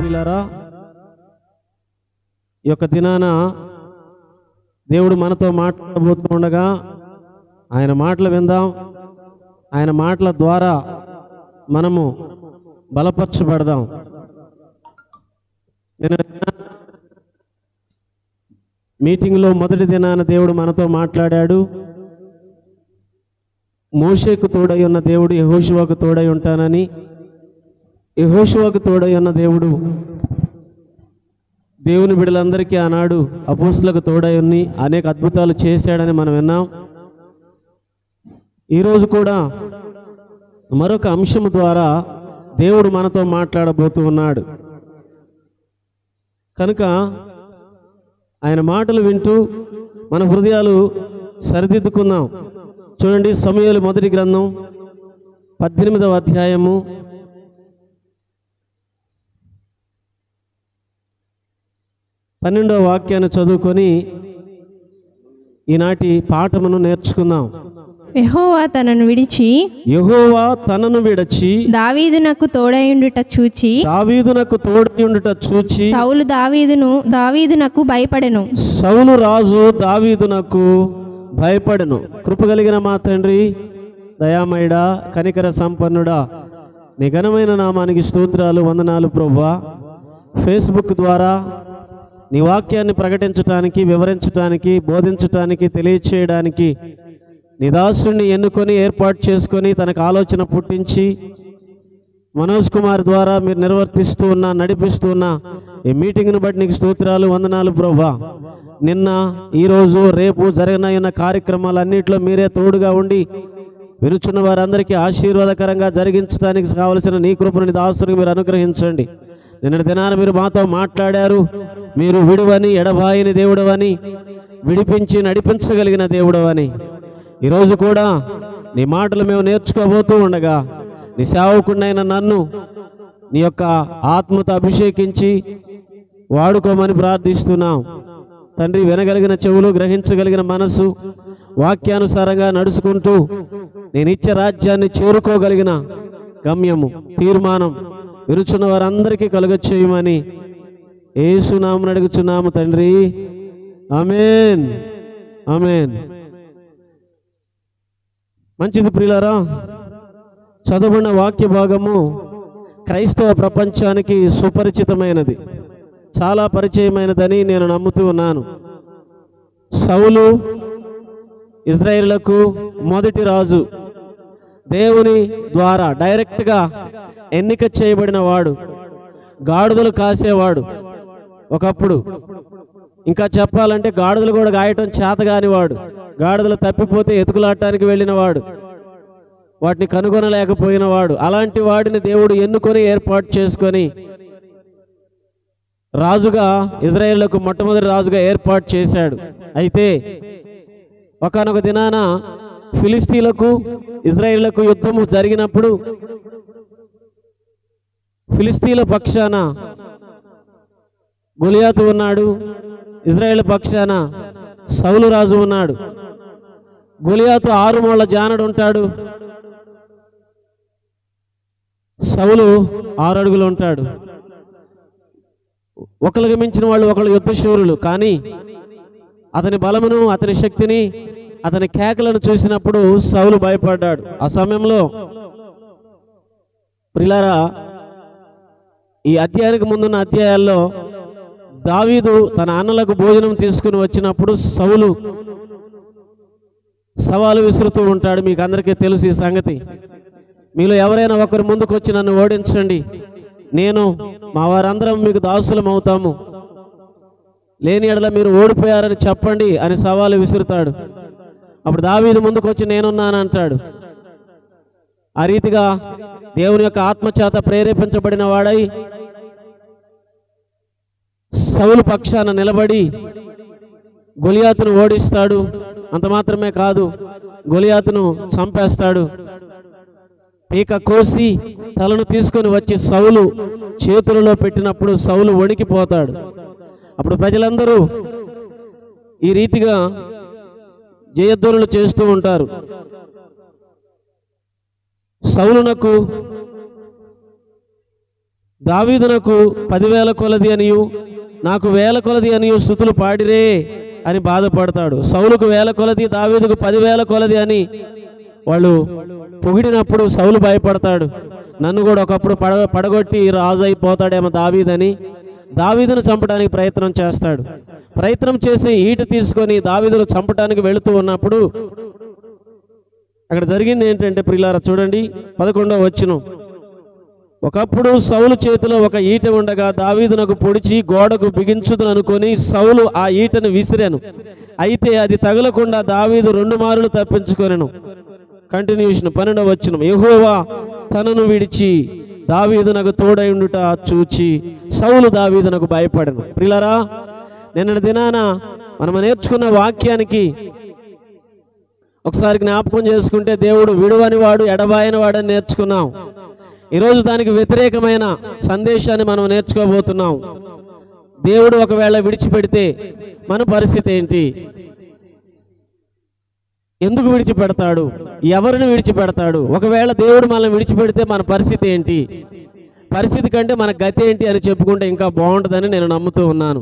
ప్రియులారా ఈ యొక్క దినాన దేవుడు మనతో మాట్లాడబోతూ ఉండగా ఆయన మాటలు విందాం ఆయన మాటల ద్వారా మనము బలపరచబడదాం నిన్న మీటింగ్లో మొదటి దినాన దేవుడు మనతో మాట్లాడాడు మోషేకు తోడై ఉన్న దేవుడు యహోషువాకు తోడై ఉంటానని యహోషువాకు తోడై ఉన్న దేవుడు దేవుని బిడ్డలందరికీ ఆనాడు అపోస్తులకు తోడై ఉన్ని అనేక అద్భుతాలు చేశాడని మనం విన్నాం ఈరోజు కూడా మరొక అంశము ద్వారా దేవుడు మనతో మాట్లాడబోతూ ఉన్నాడు కనుక ఆయన మాటలు వింటూ మన హృదయాలు సరిదిద్దుకుందాం చూడండి సమయాలు మొదటి గ్రంథం పద్దెనిమిదవ అధ్యాయము పన్నెండవ వాక్యాన్ని చదువుకొని ఈనాటి పాఠమును నేర్చుకుందాం యెహోవా తనను విడిచి యెహోవా తనను విడచి దావీదునకు తోడయుండుట చూచి దావీదునకు తోడై ఉండుట చూచి సౌలు దావీదును దావీదునకు భయపడెను సౌలు రాజు దావీదునకు భయపడను కృప కలిగిన మా తండ్రి దయామయుడా కనికర సంపన్నుడా నీ ఘనమైన నామానికి స్తోత్రాలు వందనాలు ప్రవ్వా ఫేస్బుక్ ద్వారా నీ వాక్యాన్ని ప్రకటించటానికి వివరించటానికి బోధించటానికి తెలియచేయడానికి నీ దాసుని ఎన్నుకొని ఏర్పాటు చేసుకొని తనకు ఆలోచన పుట్టించి మనోజ్ కుమార్ ద్వారా మీరు నిర్వర్తిస్తూ ఉన్న నడిపిస్తూ ఉన్న ఈ మీటింగ్ను బట్టి నీకు స్తోత్రాలు వందనాలు ప్రభా నిన్న ఈరోజు రేపు జరగనయ్యున్న కార్యక్రమాలన్నింటిలో మీరే తోడుగా ఉండి వినుచున్న వారందరికీ ఆశీర్వాదకరంగా జరిగించడానికి కావలసిన నీ కృపను దాసునికి మీరు అనుగ్రహించండి నిన్నటి దినాన మీరు మాతో మాట్లాడారు మీరు విడువని ఎడబాయిని దేవుడవని విడిపించి నడిపించగలిగిన దేవుడవని ఈరోజు కూడా నీ మాటలు మేము నేర్చుకోబోతూ ఉండగా నీ సేవకుడినైన నన్ను నీ యొక్క ఆత్మతో అభిషేకించి వాడుకోమని ప్రార్థిస్తున్నాం తండ్రి వినగలిగిన చెవులు గ్రహించగలిగిన మనస్సు వాక్యానుసారంగా నడుచుకుంటూ నేను ఇచ్చే రాజ్యాన్ని చేరుకోగలిగిన గమ్యము తీర్మానం విరుచున్న వారందరికీ కలుగచేయమని ఏసునామని అడుగుచున్నాము తండ్రి ఆమెన్ ఆమెన్ మంచిది ప్రియులారా చదవబడిన వాక్య భాగము క్రైస్తవ ప్రపంచానికి సుపరిచితమైనది చాలా పరిచయమైనదని నేను నమ్ముతూ ఉన్నాను సౌలు ఇజ్రాయేళ్లకు మొదటి రాజు దేవుని ద్వారా డైరెక్ట్గా ఎన్నిక చేయబడిన వాడు గాడిదలు కాసేవాడు ఒకప్పుడు ఇంకా చెప్పాలంటే గాడిదలు కూడా గాయటం చేతగాని వాడు గాడిదలు తప్పిపోతే ఎతుకులాడటానికి వెళ్ళిన వాడు వాటిని కనుగొనలేకపోయిన వాడు అలాంటి వాడిని దేవుడు ఎన్నుకొని ఏర్పాటు చేసుకొని రాజుగా ఇజ్రాయేళ్లకు మొట్టమొదటి రాజుగా ఏర్పాటు చేశాడు అయితే ఒకనొక దినాన ఫిలిస్తీన్లకు ఇజ్రాయేళ్లకు యుద్ధము జరిగినప్పుడు ఫిలిస్తీన్ల పక్షాన గొలియాతు ఉన్నాడు ఇజ్రాయేల్ పక్షాన సౌలు రాజు ఉన్నాడు గొలియాతు ఆరు మూల జానడు ఉంటాడు సౌలు ఆరు అడుగులు ఉంటాడు ఒకరికి మించిన వాళ్ళు ఒకళ్ళు యుద్ధశూరులు కానీ అతని బలమును అతని శక్తిని అతని కేకలను చూసినప్పుడు సౌలు భయపడ్డాడు ఆ సమయంలో ప్రిలారా ఈ అధ్యాయానికి ముందున్న అధ్యాయాల్లో దావీదు తన అన్నలకు భోజనం తీసుకుని వచ్చినప్పుడు సౌలు సవాలు విసురుతూ ఉంటాడు మీకు అందరికీ తెలుసు ఈ సంగతి మీలో ఎవరైనా ఒకరు ముందుకు వచ్చి నన్ను ఓడించండి నేను మా వారందరం మీకు దాసులం అవుతాము లేని ఎడల మీరు ఓడిపోయారని చెప్పండి అని సవాలు విసురుతాడు అప్పుడు దావీదు ముందుకు వచ్చి నేనున్నాను అంటాడు ఆ రీతిగా దేవుని యొక్క ఆత్మచేత ప్రేరేపించబడిన వాడై సౌలు పక్షాన నిలబడి గొలియాతును ఓడిస్తాడు అంత మాత్రమే కాదు గొలియాతును చంపేస్తాడు పీక కోసి తలను తీసుకొని వచ్చి సౌలు చేతులలో పెట్టినప్పుడు సౌలు వణికిపోతాడు అప్పుడు ప్రజలందరూ ఈ రీతిగా జయధ్వనులు చేస్తూ ఉంటారు సౌలునకు దావీదునకు పదివేల కొలది అనియు నాకు వేల కొలది అనియు స్థుతులు పాడిరే అని బాధపడతాడు సౌలుకు వేల కొలది దావీదుకు పదివేల కొలది అని వాళ్ళు పొగిడినప్పుడు సౌలు భయపడతాడు నన్ను కూడా ఒకప్పుడు పడ పడగొట్టి రాజు అయిపోతాడేమో దావీదని దావీదును చంపడానికి ప్రయత్నం చేస్తాడు ప్రయత్నం చేసి ఈట తీసుకొని దావీదును చంపడానికి వెళుతూ ఉన్నప్పుడు అక్కడ జరిగింది ఏంటంటే ప్రిలార చూడండి పదకొండవ వచ్చును ఒకప్పుడు సౌలు చేతిలో ఒక ఈట ఉండగా దావీదునకు పొడిచి గోడకు బిగించుదును అనుకొని సౌలు ఆ ఈటను విసిరాను అయితే అది తగలకుండా దావీదు రెండు మారులు తప్పించుకొనెను కంటిన్యూషన్ పన్నెండవ వచ్చును యెహోవా తనను విడిచి దావీదునకు తోడై ఉండుట చూచి సౌలు దావీదునకు భయపడను ప్రిలారా నిన్నటి దినాన మనం నేర్చుకున్న వాక్యానికి ఒకసారి జ్ఞాపకం చేసుకుంటే దేవుడు విడువని వాడు ఎడబాయని వాడని నేర్చుకున్నాం ఈరోజు దానికి వ్యతిరేకమైన సందేశాన్ని మనం నేర్చుకోబోతున్నాం దేవుడు ఒకవేళ విడిచిపెడితే మన పరిస్థితి ఏంటి ఎందుకు విడిచిపెడతాడు ఎవరిని విడిచిపెడతాడు ఒకవేళ దేవుడు మనల్ని విడిచిపెడితే మన పరిస్థితి ఏంటి పరిస్థితి కంటే మన గతి ఏంటి అని చెప్పుకుంటే ఇంకా బాగుంటుందని నేను నమ్ముతూ ఉన్నాను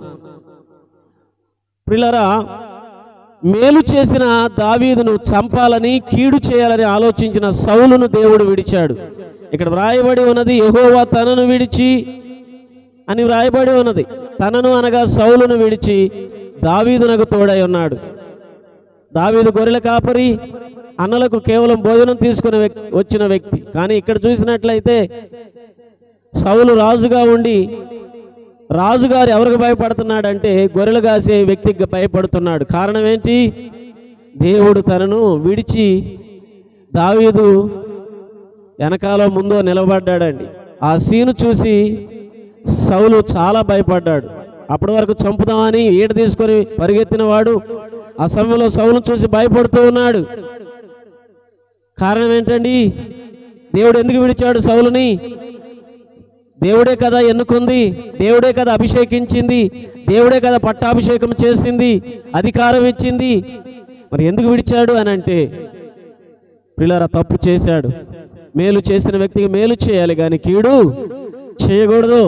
ప్రిలరా మేలు చేసిన దావీదును చంపాలని కీడు చేయాలని ఆలోచించిన సౌలును దేవుడు విడిచాడు ఇక్కడ వ్రాయబడి ఉన్నది యెహోవా తనను విడిచి అని వ్రాయబడి ఉన్నది తనను అనగా సౌలును విడిచి దావీదునకు తోడై ఉన్నాడు దావీదు గొర్రెల కాపరి అన్నలకు కేవలం భోజనం తీసుకునే వ్యక్- వచ్చిన వ్యక్తి కానీ ఇక్కడ చూసినట్లయితే సౌలు రాజుగా ఉండి రాజుగారు ఎవరికి భయపడుతున్నాడంటే గొర్రెలు కాసే వ్యక్తికి భయపడుతున్నాడు కారణం ఏంటి దేవుడు తనను విడిచి దావీదు వెనకాల ముందో నిలబడ్డాడండి ఆ సీను చూసి సౌలు చాలా భయపడ్డాడు అప్పటి వరకు చంపుదామని ఈట తీసుకొని పరిగెత్తిన వాడు ఆ సమయంలో సౌలును చూసి భయపడుతూ ఉన్నాడు కారణం ఏంటండి దేవుడు ఎందుకు విడిచాడు సౌలుని దేవుడే కదా ఎన్నుకుంది దేవుడే కదా అభిషేకించింది దేవుడే కదా పట్టాభిషేకం చేసింది అధికారం ఇచ్చింది మరి ఎందుకు విడిచాడు అని అంటే పిల్లరా తప్పు చేశాడు మేలు చేసిన వ్యక్తికి మేలు చేయాలి కానీ కీడు చేయకూడదు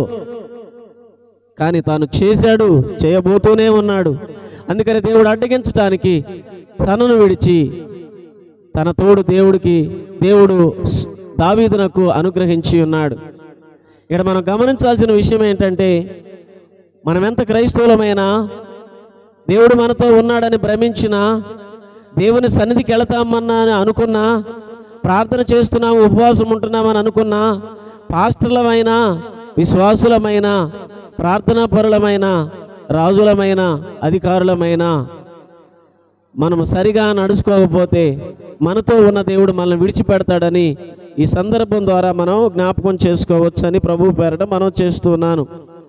కానీ తాను చేశాడు చేయబోతూనే ఉన్నాడు అందుకని దేవుడు అడ్డగించటానికి తనను విడిచి తన తోడు దేవుడికి దేవుడు స్- దావీదునకు అనుగ్రహించి ఉన్నాడు ఇక్కడ మనం గమనించాల్సిన విషయం ఏంటంటే మనం ఎంత క్రైస్తవులమైనా దేవుడు మనతో ఉన్నాడని భ్రమించినా దేవుని సన్నిధికి వెళతామన్నా అని అనుకున్నా ప్రార్థన చేస్తున్నాము ఉపవాసం ఉంటున్నామని అనుకున్నా పాస్టర్లమైన విశ్వాసులమైన ప్రార్థనా పరులమైన రాజులమైన అధికారులమైన మనం సరిగా నడుచుకోకపోతే మనతో ఉన్న దేవుడు మనల్ని విడిచిపెడతాడని ఈ సందర్భం ద్వారా మనం జ్ఞాపకం చేసుకోవచ్చని ప్రభు పేరట మనం చేస్తున్నాను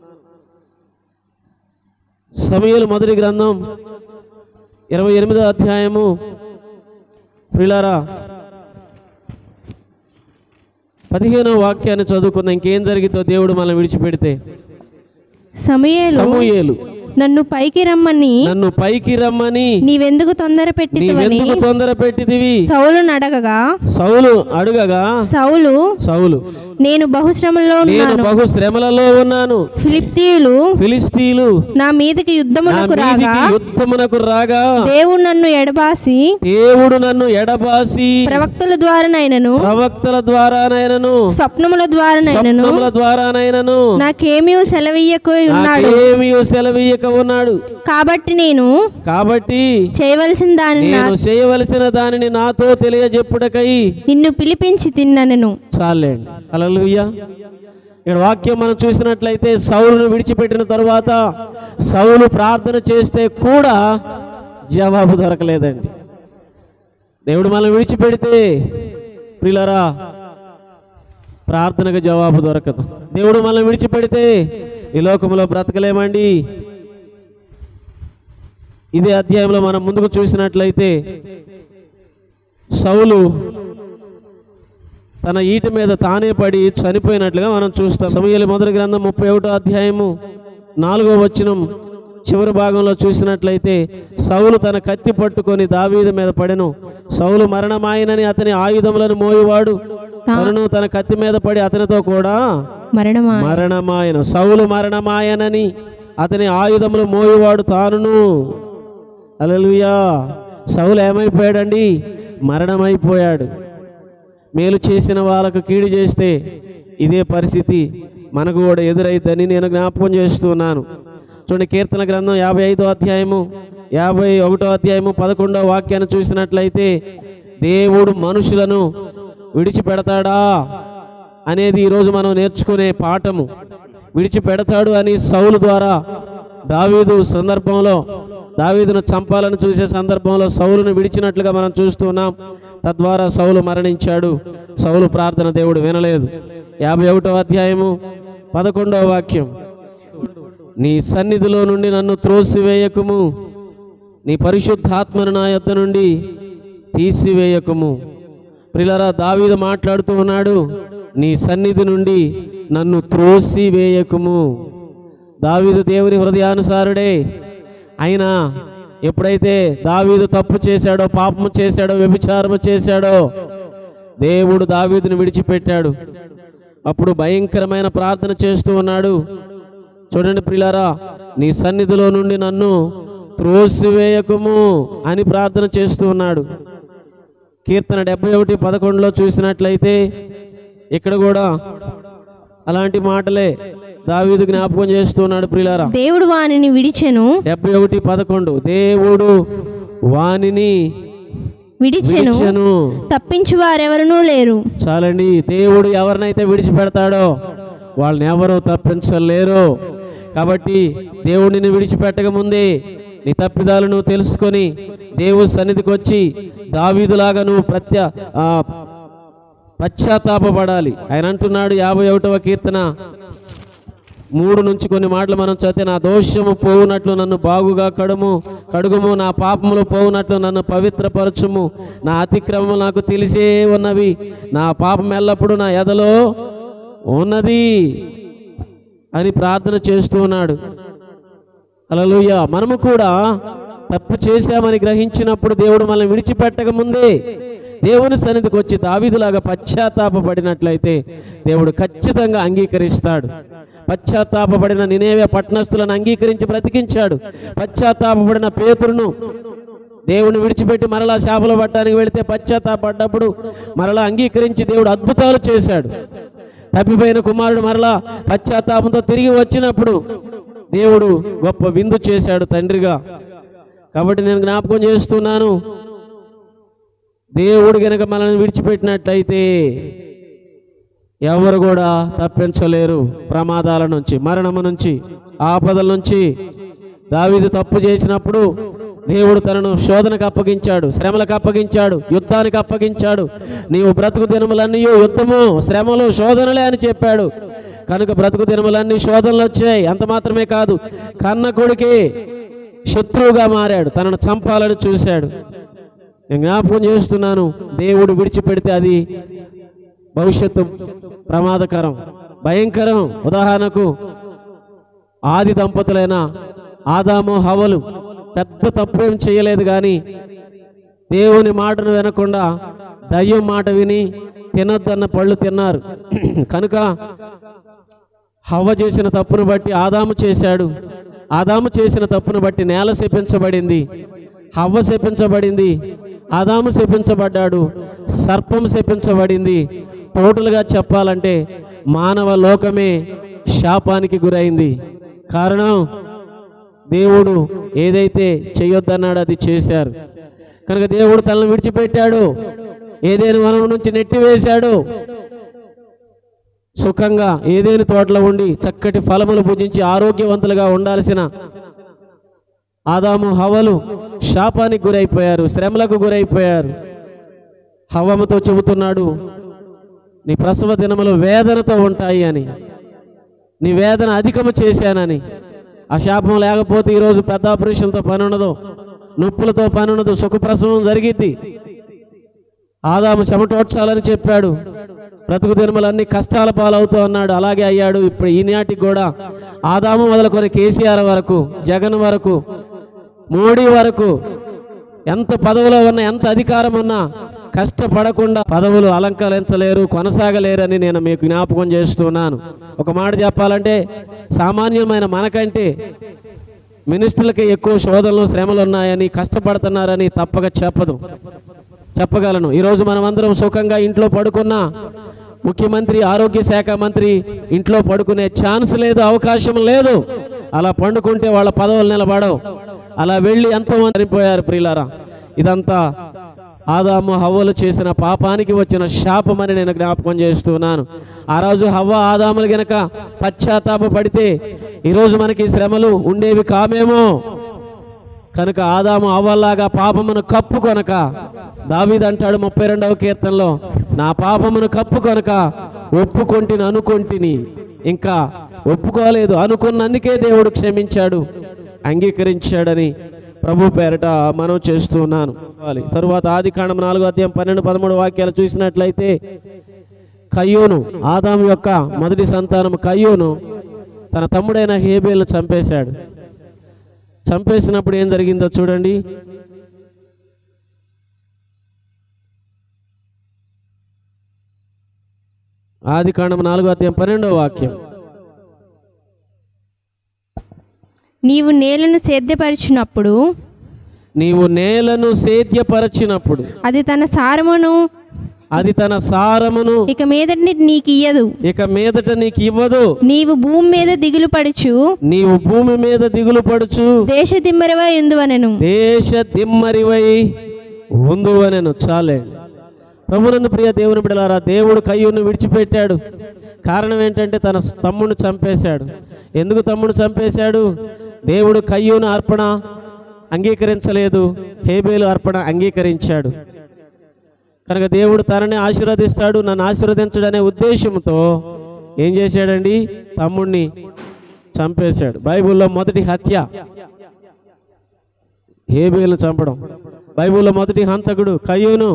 సమయలు మొదటి గ్రంథం ఇరవై ఎనిమిదో అధ్యాయము ప్రిలారా పదిహేనో వాక్యాన్ని చదువుకుందాం ఇంకేం జరిగితో దేవుడు మనల్ని విడిచిపెడితే సమయలు సమూయేలు నన్ను పైకి రమ్మని నన్ను పైకి రమ్మని నీవెందుకు తొందర పెట్టివని నీవెందుకు తొందర పెట్టిదివి సౌలును అడగగా సౌలు అడుగగా సౌలు సౌలు నేను బహుశ్రమంలో నేను ఉన్నాను బహు శ్రమలలో ఉన్నాను ఫిలిప్తీయులు ఫిలిస్తీన్లు నా మీదకి నా యుద్ధమునకు రాగా మీదికి యుద్ధమునకు రాగా దేవుడు నన్ను ఎడబాసి దేవుడు నన్ను ఎడబాసి ప్రవక్తల ద్వారానైనను ప్రవక్తల ద్వారానైనను స్వప్నముల ద్వారానైనను స్వప్నముల ద్వారానైనను నాకేమీ సెలవీయకు ఉన్నాడు నాకేమీ సెలవీయక ఉన్నాడు కాబట్టి నేను కాబట్టి చేయవలసిన దానిని నా- నేను చేయవలసిన దానిని నాతో తెలియజెప్పుటకై నిన్ను పిలిపించి తిన్నను చాలండి అలలుయ్యా ఇక్కడ వాక్యం మనం చూసినట్లయితే సౌలును విడిచిపెట్టిన తరువాత సౌలు ప్రార్థన చేస్తే కూడా జవాబు దొరకలేదండి దేవుడు మనం విడిచిపెడితే ప్రిలరా ప్రార్థనకు జవాబు దొరకదు దేవుడు మనం విడిచిపెడితే ఈ లోకంలో బ్రతకలేమండి ఇదే అధ్యాయంలో మనం ముందుకు చూసినట్లయితే సౌలు తన ఈట మీద తానే పడి చనిపోయినట్లుగా మనం చూస్తాం సమయాలు మొదటి గ్రంథం ముప్పై ఒకటో అధ్యాయము నాలుగో వచనం చివరి భాగంలో చూసినట్లయితే సౌలు తన కత్తి పట్టుకొని దావీదు మీద పడెను సౌలు మరణమాయనని అతని ఆయుధములను మోయువాడు తనను తన కత్తి మీద పడి అతనితో కూడా మరణమా మరణమాయన సౌలు మరణమాయనని అతని ఆయుధములు మోయువాడు తానును అలలుయా సౌలు ఏమైపోయాడండి మరణమైపోయాడు మేలు చేసిన వాళ్ళకు కీడు చేస్తే ఇదే పరిస్థితి మనకు కూడా ఎదురైద్దని నేను జ్ఞాపకం చేస్తున్నాను చూడండి కీర్తన గ్రంథం యాభై ఐదో అధ్యాయము యాభై ఒకటో అధ్యాయము పదకొండో వాక్యాన్ని చూసినట్లయితే దేవుడు మనుషులను విడిచిపెడతాడా అనేది ఈరోజు మనం నేర్చుకునే పాఠము విడిచిపెడతాడు అని సౌలు ద్వారా దావీదు సందర్భంలో దావీదును చంపాలని చూసే సందర్భంలో సౌలును విడిచినట్లుగా మనం చూస్తున్నాం తద్వారా సౌలు మరణించాడు సౌలు ప్రార్థన దేవుడు వినలేదు యాభై ఒకటో అధ్యాయము పదకొండవ వాక్యం నీ సన్నిధిలో నుండి నన్ను త్రోసివేయకుము నీ పరిశుద్ధాత్మను నా యొద్ద నుండి తీసివేయకుము ప్రిలరా దావీదు మాట్లాడుతూ ఉన్నాడు నీ సన్నిధి నుండి నన్ను త్రోసివేయకుము దావీదు దేవుని హృదయానుసారుడే అయినా ఎప్పుడైతే దావీదు తప్పు చేశాడో పాపము చేశాడో వ్యభిచారము చేశాడో దేవుడు దావీదుని విడిచిపెట్టాడు అప్పుడు భయంకరమైన ప్రార్థన చేస్తూ ఉన్నాడు చూడండి ప్రిలారా నీ సన్నిధిలో నుండి నన్ను త్రోసివేయకుము అని ప్రార్థన చేస్తూ ఉన్నాడు కీర్తన డెబ్బై ఒకటి పదకొండులో చూసినట్లయితే ఇక్కడ కూడా అలాంటి మాటలే దావీదు జ్ఞాపకం చేస్తున్నాడు ప్రిలారా దేవుడు వానిని విడిచెను డెబ్బై ఒకటి పదకొండు దేవుడు వానిని విడిచెను విడిచెను తప్పించు వారెవరనూ లేరు చాలండి దేవుడు ఎవరినైతే విడిచిపెడతాడో వాళ్ళని ఎవరు తప్పించలేరు కాబట్టి దేవుడిని విడిచిపెట్టక ముందే నీ తప్పిదాలు నువ్వు తెలుసుకొని దేవుడి సన్నిధికి వచ్చి దావీదులాగా నువ్వు ప్రత్య ఆ, పశ్చాత్తాపపడాలి ఆయన అంటున్నాడు యాభై ఒకటవ కీర్తన మూడు నుంచి కొన్ని మాటలు మనం చదివితే నా దోషము పోవునట్లు నన్ను బాగుగా కడుము కడుగుము నా పాపములు పోవునట్లు నన్ను పవిత్రపరచుము నా అతిక్రమము నాకు తెలిసే ఉన్నవి నా పాపం ఎల్లప్పుడూ నా ఎదలో ఉన్నది అని ప్రార్థన చేస్తూ ఉన్నాడు అలలుయ్య మనము కూడా తప్పు చేశామని గ్రహించినప్పుడు దేవుడు మనల్ని విడిచిపెట్టక ముందే దేవుని సన్నిధికి వచ్చి దావీదులాగా పశ్చాత్తాపపడినట్లయితే దేవుడు ఖచ్చితంగా అంగీకరిస్తాడు పశ్చాత్తాపపడిన నినేవే పట్టణస్థులను అంగీకరించి బ్రతికించాడు పశ్చాత్తాపపడిన పేతురును దేవుని విడిచిపెట్టి మరలా శాపలు పట్టడానికి వెళితే పశ్చాత్తాపడ్డప్పుడు మరలా అంగీకరించి దేవుడు అద్భుతాలు చేశాడు తప్పిపోయిన కుమారుడు మరలా పశ్చాత్తాపంతో తిరిగి వచ్చినప్పుడు దేవుడు గొప్ప విందు చేశాడు తండ్రిగా కాబట్టి నేను జ్ఞాపకం చేస్తున్నాను దేవుడు గనక మనల్ని విడిచిపెట్టినట్లయితే ఎవరు కూడా తప్పించలేరు ప్రమాదాల నుంచి మరణము నుంచి ఆపదల నుంచి దావీదు తప్పు చేసినప్పుడు దేవుడు తనను శోధనకు అప్పగించాడు శ్రమలకు అప్పగించాడు యుద్ధానికి అప్పగించాడు నీవు బ్రతుకు దినములన్నీ యుద్ధము శ్రమలు శోధనలే అని చెప్పాడు కనుక బ్రతుకు దినములన్నీ శోధనలు వచ్చాయి అంత మాత్రమే కాదు కన్న కొడుకే శత్రువుగా మారాడు తనను చంపాలని చూశాడు నేను జ్ఞాపకం చేస్తున్నాను దేవుడు విడిచిపెడితే అది భవిష్యత్తు ప్రమాదకరం భయంకరం ఉదాహరణకు ఆది దంపతులైన ఆదాము హవలు పెద్ద తప్పేం చేయలేదు కానీ దేవుని మాటను వినకుండా దయ్యం మాట విని తినొద్దన్న పళ్ళు తిన్నారు కనుక హవ్వ చేసిన తప్పును బట్టి ఆదాము చేశాడు ఆదాము చేసిన తప్పును బట్టి నేల శపించబడింది హవ్వ శపించబడింది ఆదాము శపించబడ్డాడు సర్పం శపించబడింది టోటల్గా చెప్పాలంటే మానవ లోకమే శాపానికి గురైంది కారణం దేవుడు ఏదైతే చేయొద్దన్నాడో అది చేశారు కనుక దేవుడు తనను విడిచిపెట్టాడు ఏదైనా వనం నుంచి నెట్టివేశాడు సుఖంగా ఏదేని తోటలో ఉండి చక్కటి ఫలములు భుజించి ఆరోగ్యవంతులుగా ఉండాల్సిన ఆదాము హవలు శాపానికి గురైపోయారు శ్రమలకు గురైపోయారు హవముతో చెబుతున్నాడు నీ ప్రసవ దినములు వేదనతో ఉంటాయి అని నీ వేదన అధికము చేశానని ఆ శాపం లేకపోతే ఈరోజు పెద్ద ఆపరేషన్తో పని ఉండదు నొప్పులతో పని ఉండదు సుఖప్రసవం జరిగిద్ది ఆదాము చెమటోడ్చాలని చెప్పాడు బ్రతుకు దినములన్నీ కష్టాల పాలవుతూ అన్నాడు అలాగే అయ్యాడు ఇప్పుడు ఈనాటికి కూడా ఆదాము మొదలుకొని కేసీఆర్ వరకు జగన్ వరకు మోడీ వరకు ఎంత పదవిలో ఉన్నా ఎంత అధికారం ఉన్నా కష్టపడకుండా పదవులు అలంకరించలేరు కొనసాగలేరని నేను మీకు జ్ఞాపకం చేస్తున్నాను ఒక మాట చెప్పాలంటే సామాన్యమైన మనకంటే మినిస్టర్లకి ఎక్కువ శోధనలు శ్రమలు ఉన్నాయని కష్టపడుతున్నారని తప్పక చెప్పదు చెప్పగలను ఈరోజు మనమందరం సుఖంగా ఇంట్లో పడుకున్నా ముఖ్యమంత్రి ఆరోగ్య శాఖ మంత్రి ఇంట్లో పడుకునే ఛాన్స్ లేదు అవకాశం లేదు అలా పండుకుంటే వాళ్ళ పదవులు నిలబడవు అలా వెళ్ళి ఎంతో మంది చనిపోయారు ప్రియులారా ఇదంతా ఆదాము హవ్వలు చేసిన పాపానికి వచ్చిన శాపమని నేను జ్ఞాపకం చేస్తున్నాను ఆ రోజు హవ్వ ఆదాములు గనక పశ్చాత్తాప పడితే ఈరోజు మనకి శ్రమలు ఉండేవి కామేమో కనుక ఆదాము అవ్వల్లాగా పాపమును కప్పుకొనక దావీదు అంటాడు ముప్పై రెండవ కీర్తనలో నా పాపమును కప్పుకొనక ఒప్పుకొంటిని అనుకొంటిని ఇంకా ఒప్పుకోలేదు అనుకున్నందుకే దేవుడు క్షమించాడు అంగీకరించాడని ప్రభు పేరట మనం చేస్తున్నాను తరువాత ఆది కాండం నాలుగో అధ్యాయం పన్నెండు పదమూడు వాక్యాలు చూసినట్లయితే కయ్యూను ఆదాము యొక్క మొదటి సంతానం కయ్యూను తన తమ్ముడైన హేబేలు చంపేశాడు చంపేసినప్పుడు ఏం జరిగిందో చూడండి ఆది కాండం నాలుగో అధ్యాయం పన్నెండో వాక్యం నీవు నేలను సేద్యపరిచినప్పుడు నీవు నేలను సేద్యపరచినప్పుడు అది తన సారమును అది తన సారమును ఇక మీదటి నీకు ఇయ్యదు ఇక మీదట నీకు ఇవ్వదు నీవు భూమి మీద దిగులు పడుచు నీవు భూమి మీద దిగులు పడుచు దేశ దిమ్మరవై ఉందువనెను దేశ దిమ్మరివై ఉందువనెను చాలే ప్రభునందు ప్రియ దేవుని బిడలారా దేవుడు కయ్యూను విడిచిపెట్టాడు కారణం ఏంటంటే తన తమ్ముడు చంపేశాడు ఎందుకు తమ్ముడు చంపేశాడు దేవుడు కయ్యూను అర్పణ అంగీకరించలేదు హేబేలు అర్పణ అంగీకరించాడు కనుక దేవుడు తనని ఆశీర్వదిస్తాడు నన్ను ఆశీర్వదించడనే ఉద్దేశంతో ఏం చేశాడండి తమ్ముణ్ణి చంపేశాడు బైబిల్లో మొదటి హత్య హేబేలు చంపడం బైబిల్లో మొదటి హంతకుడు కయ్యూను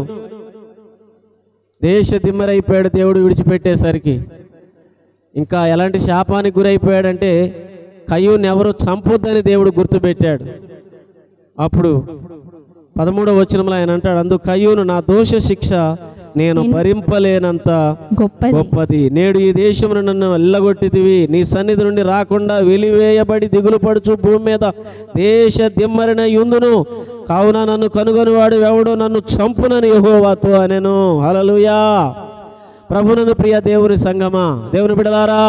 దేశ దిమ్మరైపోయాడు దేవుడు విడిచిపెట్టేసరికి ఇంకా ఎలాంటి శాపానికి గురైపోయాడంటే కయ్యూని ఎవరు చంపొద్దని దేవుడు గుర్తుపెట్టాడు అప్పుడు పదమూడవ వచనంలో ఆయన అంటాడు అందుకు కయ్యూను నా దోష శిక్ష నేను భరింపలేనంత గొప్పది గొప్పది నేడు ఈ దేశమును నన్ను ఎల్లగొట్టితివి నీ సన్నిధి నుండి రాకుండా వెలివేయబడి దిగులు పడుచు భూమి మీద దేశ దిమ్మరిన యుందును కావున నన్ను కనుగొనివాడు ఎవడు నన్ను చంపునని యెహోవాతో అనెను హల్లెలూయా ప్రభునందు ప్రియ దేవుని సంగమా దేవుని బిడలారా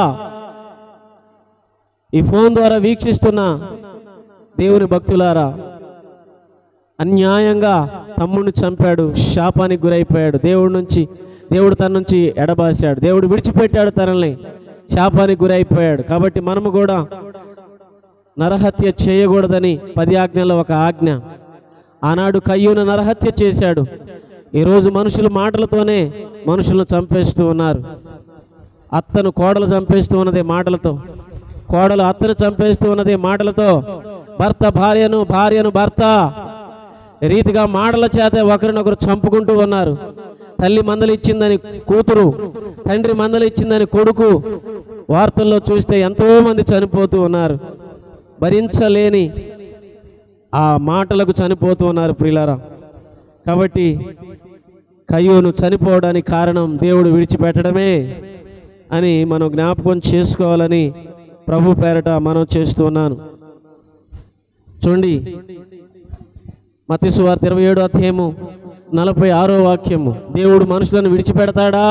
ఈ ఫోన్ ద్వారా వీక్షిస్తున్న దేవుని భక్తులారా అన్యాయంగా తమ్ముడిని చంపాడు శాపానికి గురైపోయాడు దేవుడి నుంచి దేవుడు తన నుంచి ఎడబాసాడు దేవుడు విడిచిపెట్టాడు తనల్ని శాపానికి గురైపోయాడు కాబట్టి మనము కూడా నరహత్య చేయకూడదని పది ఆజ్ఞలో ఒక ఆజ్ఞ ఆనాడు కయ్యూను నరహత్య చేశాడు ఈరోజు మనుషులు మాటలతోనే మనుషులను చంపేస్తూ ఉన్నారు అత్తను కోడలు చంపేస్తూ ఉన్నది మాటలతో కోడలు అత్తను చంపేస్తూ ఉన్నది మాటలతో భర్త భార్యను భార్యను భర్త రీతిగా మాటల చేత ఒకరినొకరు చంపుకుంటూ ఉన్నారు తల్లి మందలు ఇచ్చిందని కూతురు తండ్రి మందలు ఇచ్చిందని కొడుకు వార్తల్లో చూస్తే ఎంతో మంది చనిపోతూ ఉన్నారు భరించలేని ఆ మాటలకు చనిపోతూ ఉన్నారు ప్రియులారా కాబట్టి కయ్యూను చనిపోవడానికి కారణం దేవుడు విడిచిపెట్టడమే అని మనం జ్ఞాపకం చేసుకోవాలని ప్రభు పేరట మనం చేస్తున్నాను చూడండి మత్స్సు వార్త ఇరవై ఏడు అధ్యాయము నలభై ఆరో వాక్యము దేవుడు మనుషులను విడిచిపెడతాడా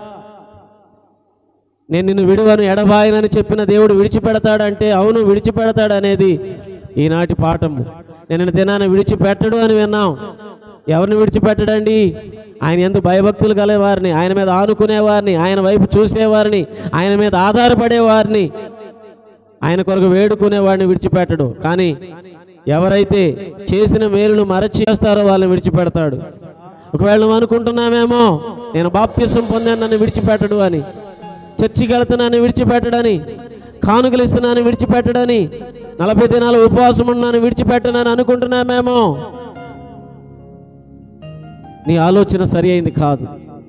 నేను నిన్ను విడువను ఎడబాయనని చెప్పిన దేవుడు విడిచిపెడతాడంటే అవును విడిచిపెడతాడు అనేది ఈనాటి పాఠము నేను దినాన్ని విడిచిపెట్టడు అని విన్నాం ఎవరిని విడిచిపెట్టడండి ఆయన ఎందుకు భయభక్తులు కలవారిని ఆయన మీద ఆనుకునేవారిని ఆయన వైపు చూసేవారిని ఆయన మీద ఆధారపడేవారిని ఆయన కొరకు వేడుకునేవాడిని విడిచిపెట్టడు కానీ ఎవరైతే చేసిన మేలును మరచి చేస్తారో వాళ్ళని విడిచిపెడతాడు ఒకవేళ నువ్వు అనుకుంటున్నామేమో నేను బాప్తిసం పొందాను నన్ను విడిచిపెట్టడు అని చర్చికి వెళ్తున్నాను విడిచిపెట్టడని కానుకలు ఇస్తున్నాను విడిచిపెట్టడని నలభై దినాలు ఉపవాసం ఉన్నాను విడిచిపెట్టనని అనుకుంటున్నామేమో నీ ఆలోచన సరి అయింది కాదు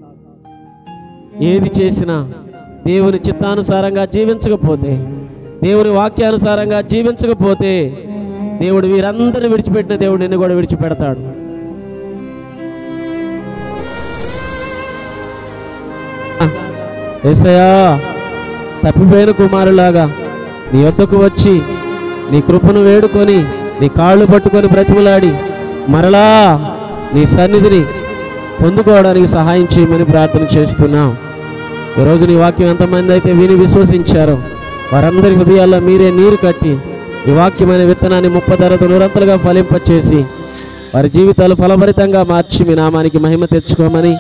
ఏది చేసినా దేవుని చిత్తానుసారంగా జీవించకపోతే దేవుని వాక్యానుసారంగా జీవించకపోతే దేవుడు వీరందరిని విడిచిపెట్టిన దేవుడు నిన్ను కూడా విడిచిపెడతాడు ఏసయా తప్పిపోయిన కుమారులాగా నీ యొద్దకు వచ్చి నీ కృపను వేడుకొని నీ కాళ్ళు పట్టుకొని బ్రతిమలాడి మరలా నీ సన్నిధిని పొందుకోవడానికి సహాయం చేయమని ప్రార్థన చేస్తున్నాం ఈరోజు నీ వాక్యం ఎంతమంది అయితే విని విశ్వసించారో వారందరి హృదయాల్లో మీరే నీరు కట్టి ఈ వాక్యమైన విత్తనాన్ని ముప్పధరత నూరంతలుగా ఫలింపచేసి వారి జీవితాలు ఫలభరితంగా మార్చి మీ నామానికి మహిమ తెచ్చుకోమని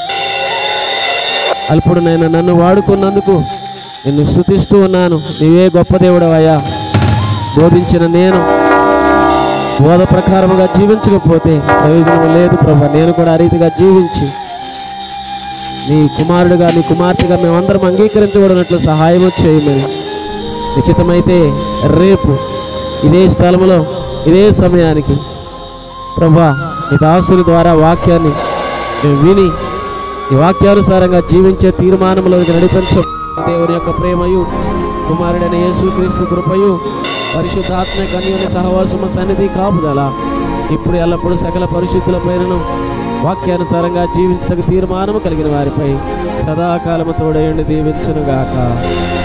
అల్పుడు నేను నన్ను వాడుకున్నందుకు నిన్ను స్థుతిస్తూ ఉన్నాను నీవే గొప్ప దేవుడవయ్యా బోధించిన నేను బోధ ప్రకారముగా జీవించకపోతే ప్రయోజనం లేదు ప్రభా నేను కూడా ఆ రీతిగా జీవించి నీ కుమారుడుగా నీ కుమార్తెగా మేమందరం అంగీకరించబడినట్లు సహాయం చేయమని నిశ్చితమైతే రేపు ఇదే స్థలంలో ఇదే సమయానికి ప్రభా నీ దాసుని ద్వారా వాక్యాన్ని మేము విని ఈ వాక్యానుసారంగా జీవించే తీర్మానంలోకి నడిపించ దేవుని యొక్క ప్రేమయు కుమారుడైన యేసుక్రీస్తు కృపయు పరిశుద్ధాత్మ కన్యుని సహవాసము సన్నిధి కాపుదల ఇప్పుడు ఎల్లప్పుడూ సకల పరిశుద్ధుల పైనను వాక్యానుసారంగా జీవించక తీర్మానము కలిగిన వారిపై సదాకాలము తోడయండి దీవించునుగాక